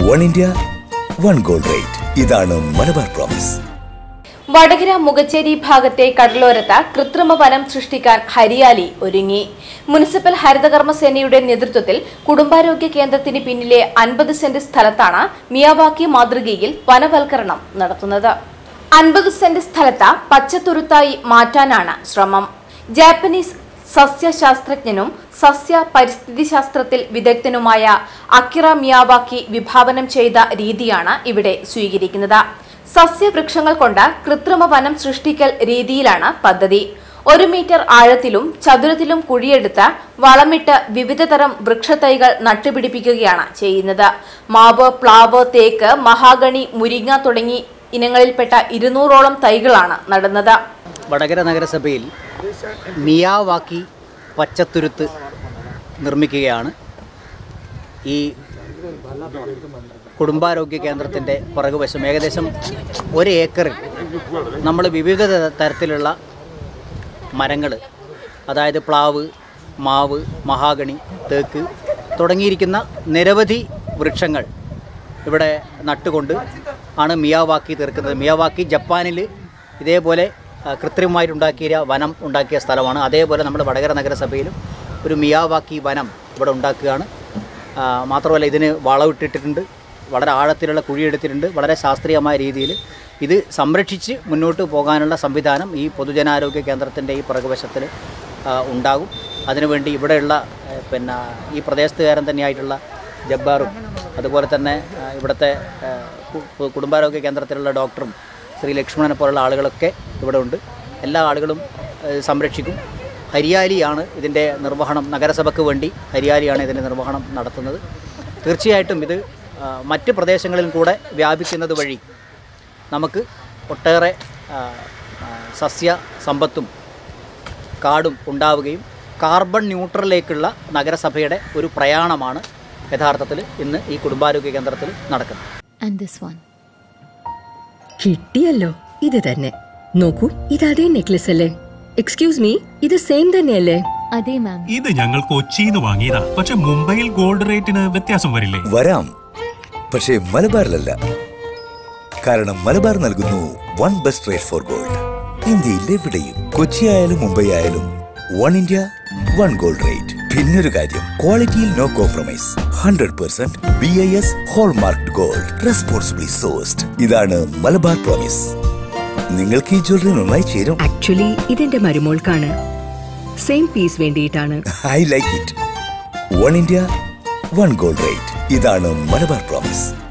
One India one gold rate ഇതാണ് Malabar promise Vadakara മുഖച്ചേരി ഭാഗത്തെ കടലോരത്ത് കൃത്രിമ വനം സൃഷ്ടിക്കാൻ ഹരിയാലി ഒരുങ്ങി മുനിസിപ്പൽ ഹരിതകർമ്മസേനയുടെ നേതൃത്വത്തിൽ കുടുംബാരോഗ്യ കേന്ദ്രത്തിന് പിന്നിലെ അൻപത് സെന്റ് സ്ഥലത്താണ് മിയാവാക്കി മാതൃകയിൽ വനവൽക്കരണം നടത്തുന്നത് അൻപത് സെന്റ് സ്ഥലത്ത് പച്ചത്തുരുത്തായി മാറ്റാനാണ് ശ്രമം ജാപ്പനീസ് സസ്യശാസ്ത്രജ്ഞനും സസ്യ പരിസ്ഥിതി ശാസ്ത്രത്തിൽ വിദഗ്ധനുമായ അക്കിറ മിയാവാക്കി വിഭാവനം ചെയ്ത രീതിയാണ് ഇവിടെ സ്വീകരിക്കുന്നത് സസ്യവൃക്ഷങ്ങൾ കൊണ്ട് കൃത്രിമ വനം സൃഷ്ടിക്കൽ രീതിയിലാണ് പദ്ധതി ഒരു മീറ്റർ ആഴത്തിലും ചതുരത്തിലും കുഴിയെടുത്ത് വളമിട്ട് വിവിധതരം വൃക്ഷത്തൈകൾ നട്ടുപിടിപ്പിക്കുകയാണ് ചെയ്യുന്നത് മാവ് പ്ലാവ് തേക്ക് മഹാഗണി മുരിങ്ങ തുടങ്ങി ഇനങ്ങളിൽപ്പെട്ട ഇരുന്നൂറോളം തൈകളാണ് നടുന്നത് വടകര നഗരസഭയിൽ മിയാവാക്കി പച്ചത്തുരുത്ത് നിർമ്മിക്കുകയാണ് ഈ കുടുംബാരോഗ്യ കേന്ദ്രത്തിൻ്റെ പുറകുവശം ഏകദേശം ഒരു ഏക്കറിൽ നമ്മൾ വിവിധ ത- തരത്തിലുള്ള മരങ്ങൾ അതായത് പ്ലാവ് മാവ് മഹാഗണി തേക്ക് തുടങ്ങിയിരിക്കുന്ന നിരവധി വൃക്ഷങ്ങൾ ഇവിടെ നട്ടുകൊണ്ട് ആണ് മിയാവാക്കി തീർക്കുന്നത് മിയാവാക്കി ജപ്പാനിൽ ഇതേപോലെ ആ, കൃത്രിമമായിട്ടുണ്ടാക്കിയ വനം ഉണ്ടാക്കിയ സ്ഥലമാണ് അതേപോലെ നമ്മുടെ വടകര നഗരസഭയിലും ഒരു മിയാവാക്കി വനം ഇവിടെ ഉണ്ടാക്കുകയാണ് ആ, മാത്രമല്ല ഇതിന് വളമിട്ടിട്ടുണ്ട് വളരെ ആഴത്തിലുള്ള കുഴിയെടുത്തിട്ടുണ്ട് വളരെ ശാസ്ത്രീയമായ രീതിയിൽ ഇത് സംരക്ഷിച്ച് മുന്നോട്ട് പോകാനുള്ള സംവിധാനം ഈ പൊതുജനാരോഗ്യ കേന്ദ്രത്തിൻ്റെ ഈ പുറകുവശത്തിൽ ആ, ഉണ്ടാകും അതിനുവേണ്ടി ഇവിടെയുള്ള ആ, പിന്നെ ഈ പ്രദേശത്തുകാരൻ തന്നെയായിട്ടുള്ള ജബ്ബാറും അതുപോലെ തന്നെ ആ, ഇവിടുത്തെ ആ, കു- കുടുംബാരോഗ്യ കേന്ദ്രത്തിലുള്ള ഡോക്ടറും ശ്രീ ലക്ഷ്മണനെ പോലുള്ള ആളുകളൊക്കെ ഇവിടെ ഉണ്ട് എല്ലാ ആളുകളും ആ, സംരക്ഷിക്കും ഹരിയാലിയാണ് ഇതിൻ്റെ നിർവഹണം നഗരസഭയ്ക്ക് വേണ്ടി ഹരിയാലിയാണ് ഇതിൻ്റെ നിർവഹണം നടത്തുന്നത് തീർച്ചയായിട്ടും ഇത് ആ, മറ്റ് പ്രദേശങ്ങളിലും കൂടെ വ്യാപിക്കുന്നത് വഴി നമുക്ക് ഒട്ടേറെ ആ, ആ, സസ്യ സമ്പത്തും കാടും ഉണ്ടാവുകയും കാർബൺ ന്യൂട്രലിലേക്കുള്ള നഗരസഭയുടെ ഒരു പ്രയാണമാണ് യഥാർത്ഥത്തിൽ ഇന്ന് ഈ കുടുംബാരോഗ്യ കേന്ദ്രത്തിൽ നടക്കുന്നത് And this one. കിട്ടിയല്ലോ ഇത് തന്നെ നോക്കൂ ഇത് അതേ നെക്ലസ് അല്ലേ എക്സ്ക്യൂസ് മീ ഇത് സെയിം തന്നെയല്ലേ അതെ മാം ഇത് ഞങ്ങൾ കൊച്ചിന്ന് വാങ്ങിയതാ പക്ഷെ മുംബൈയിൽ ഗോൾഡ് റേറ്റിന് വ്യത്യാസം വരില്ലേ വരാം പക്ഷേ മലബാറിലല്ല കാരണം മലബാർ നൽകുന്നു one best rate for gold ഇന്ത്യയിൽ എവിടെയും കൊച്ചി ആയാലും മുംബൈ ആയാലും one India one gold rate പിന്നൊരു കാര്യം ക്വാളിറ്റിയിൽ no compromise hundred percent B I S hallmark gold responsibly sourced ഇതാണ് മലബാർ പ്രോമിസ് നിങ്ങൾക്ക് ഈ ജ്വല്ലറി നന്നായി ചേരും ആക്ച്വലി ഇതെന്റെ മരുമോൾക്കാണ് സെയിം പീസ് വേണ്ടിയിട്ടാണ് I like it one India one gold rate ഇതാണ് മലബാർ പ്രോമിസ്